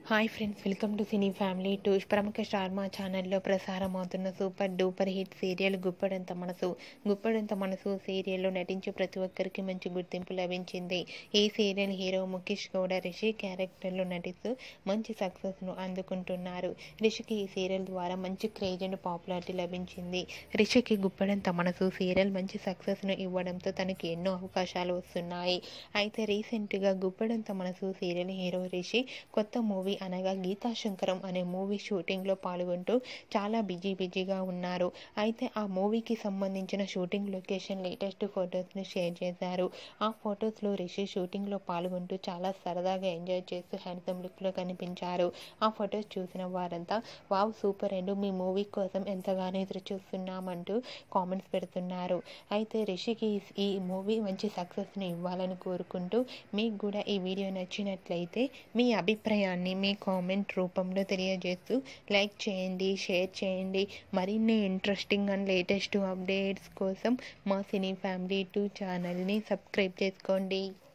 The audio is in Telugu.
hi friends welcome to cine family two ప్రముఖ స్టార్ మా ఛానల్లో ప్రసారం అవుతున్న super duper hit serial Guppedantha Manasu Guppedantha మనసు సీరియల్లో నటించే ప్రతి ఒక్కరికి మంచి గుర్తింపు లభించింది ఈ సీరియల్ హీరో ముఖేష్ గౌడ రిషి క్యారెక్టర్లో నటిస్తూ మంచి సక్సెస్ను అందుకుంటున్నారు రిషికి ఈ సీరియల్ ద్వారా మంచి క్రేజ్ అండ్ పాపులారిటీ లభించింది రిషికి గుప్పడంత మనసు సీరియల్ మంచి సక్సెస్ను ఇవ్వడంతో తనకి ఎన్నో అవకాశాలు వస్తున్నాయి అయితే రీసెంట్గా గుప్పడంత మనసు సీరియల్ హీరో రిషి కొత్త మూవీ అనగా గీతా శంకరం అనే మూవీ షూటింగ్లో పాల్గొంటూ చాలా బిజీ బిజీగా ఉన్నారు అయితే ఆ మూవీకి సంబంధించిన షూటింగ్ లొకేషన్ లేటెస్ట్ ఫొటోస్ని షేర్ చేశారు ఆ ఫొటోస్లో రిషి షూటింగ్లో పాల్గొంటూ చాలా సరదాగా ఎంజాయ్ చేస్తూ హ్యాండ్సమ్ లుక్లో కనిపించారు ఆ ఫొటోస్ చూసిన వారంతా వావ్ సూపర్ అండ్ మీ మూవీ కోసం ఎంతగానో ఎదురు చూస్తున్నామంటూ కామెంట్స్ పెడుతున్నారు అయితే రిషికి ఈ మూవీ మంచి సక్సెస్ని ఇవ్వాలని కోరుకుంటూ మీకు కూడా ఈ వీడియో నచ్చినట్లయితే మీ అభిప్రాయాన్ని మీ కామెంట్ రూపంలో తెలియజేస్తూ లైక్ చేయండి షేర్ చేయండి మరిన్ని ఇంట్రెస్టింగ్ అండ్ లేటెస్ట్ అప్డేట్స్ కోసం మా సినీ ఫ్యామిలీ టూ ఛానల్ని సబ్స్క్రైబ్ చేసుకోండి